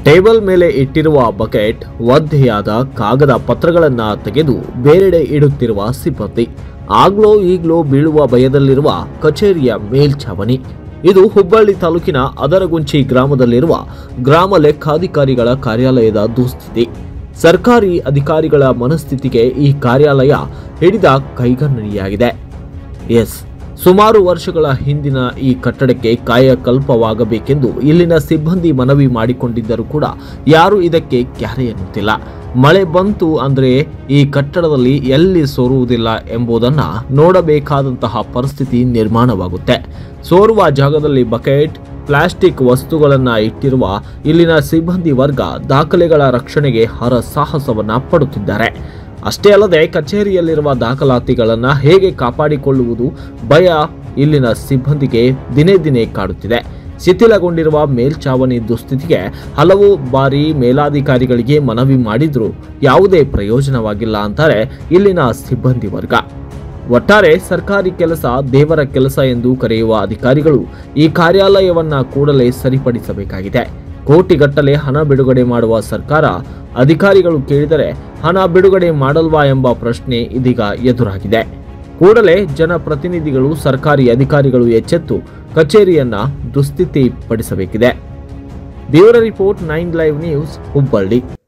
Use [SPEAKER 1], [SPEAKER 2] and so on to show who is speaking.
[SPEAKER 1] table ಮೇಲೆ ಇಟ್ಟಿರುವ bucket ಒದ್ದೆಯಾದ ಕಾಗದ ಪತ್ರಗಳನ್ನ ತೆಗೆದು ಬೇರೆಡೆ ಇಡುತ್ತಿರುವ ಸಿಬ್ಬಂದಿ ಆಗ್ಲೋ ಈಗ್ಲೋ ಬೀಳುವ ಭಯದಲ್ಲಿರುವ ಕಚೇರಿಯ ಮೇಲ್ಛಾವಣಿ ಇದು ಹುಬ್ಬಳ್ಳಿ ತಾಲೂಕಿನ ಅದರಗುಂಚಿ ಗ್ರಾಮದಲ್ಲಿರುವ ಗ್ರಾಮ ಲೆಕ್ಕಾಧಿಕಾರಿಗಳ ಕಾರ್ಯಾಲಯದ ದುಸ್ಥಿತಿ ಸರ್ಕಾರಿ ಅಧಿಕಾರಿಗಳ ಮನಸ್ಥಿತಿಗೆ ಈ ಕಾರ್ಯಾಲಯ ಹಿಡಿದ ಕೈಗನ್ನಡಿಯಾಗಿದೆ ಎಸ್ ಸುಮಾರು ವರ್ಷಗಳ ಹಿಂದಿನ ಈ ಕಟ್ಟಡಕ್ಕೆ ಕಾಯಕಲ್ಪವಾಗಬೇಕೆಂದು ಇಲ್ಲಿನ ಸಿಬ್ಬಂದಿ ಮನವಿ ಮಾಡಿಕೊಂಡಿದ್ದರೂ ಕೂಡ ಯಾರೂ ಇದಕ್ಕೆ ಕ್ಯಾರೆ ಎನ್ನುತ್ತಿಲ್ಲ ಮಳೆ ಬಂತು ಅಂದರೆ ಈ ಕಟ್ಟಡದಲ್ಲಿ ಎಲ್ಲಿ ಸೋರುವುದಿಲ್ಲ ಎಂಬುದನ್ನು ನೋಡಬೇಕಾದಂತಹ ಪರಿಸ್ಥಿತಿ ನಿರ್ಮಾಣವಾಗುತ್ತೆ ಸೋರುವ ಜಾಗದಲ್ಲಿ ಬಕೆಟ್ ಪ್ಲಾಸ್ಟಿಕ್ ವಸ್ತುಗಳನ್ನು ಇಟ್ಟಿರುವ ಇಲ್ಲಿನ ಸಿಬ್ಬಂದಿ ವರ್ಗ ದಾಖಲೆಗಳ ರಕ್ಷಣೆಗೆ ಹರಸಾಹಸವನ್ನ ಪಡುತ್ತಿದ್ದಾರೆ ಅಷ್ಟೇ ಅಲ್ಲದೆ ಕಚೇರಿಯಲ್ಲಿರುವ ದಾಖಲಾತಿಗಳನ್ನು ಹೇಗೆ ಕಾಪಾಡಿಕೊಳ್ಳುವುದು ಭಯ ಇಲ್ಲಿನ ಸಿಬ್ಬಂದಿಗೆ ದಿನೇ ದಿನೇ ಕಾಡುತ್ತಿದೆ ಶಿಥಿಲಗೊಂಡಿರುವ ಮೇಲ್ಚಾವಣಿ ದುಸ್ಥಿತಿಗೆ ಹಲವು ಬಾರಿ ಮೇಲಾಧಿಕಾರಿಗಳಿಗೆ ಮನವಿ ಮಾಡಿದ್ರೂ ಯಾವುದೇ ಪ್ರಯೋಜನವಾಗಿಲ್ಲ ಅಂತಾರೆ ಇಲ್ಲಿನ ಸಿಬ್ಬಂದಿ ವರ್ಗ ಒಟ್ಟಾರೆ ಸರ್ಕಾರಿ ಕೆಲಸ ದೇವರ ಕೆಲಸ ಎಂದು ಕರೆಯುವ ಅಧಿಕಾರಿಗಳು ಈ ಕಾರ್ಯಾಲಯವನ್ನ ಕೂಡಲೇ ಸರಿಪಡಿಸಬೇಕಾಗಿದೆ ಕೋಟಿಗಟ್ಟಲೆ ಹಣ ಬಿಡುಗಡೆ ಮಾಡುವ ಸರ್ಕಾರ ಅಧಿಕಾರಿಗಳು ಕೇಳಿದರೆ ಹಣ ಬಿಡುಗಡೆ ಮಾಡಲ್ವಾ ಎಂಬ ಪ್ರಶ್ನೆ ಇದೀಗ ಎದುರಾಗಿದೆ ಕೂಡಲೇ ಜನಪ್ರತಿನಿಧಿಗಳು ಸರ್ಕಾರಿ ಅಧಿಕಾರಿಗಳು ಎಚ್ಚೆತ್ತು ಕಚೇರಿಯನ್ನ ದುಸ್ಥಿತಿ ಪಡಿಸಬೇಕಿದೆ bureau report nine live news Hubballi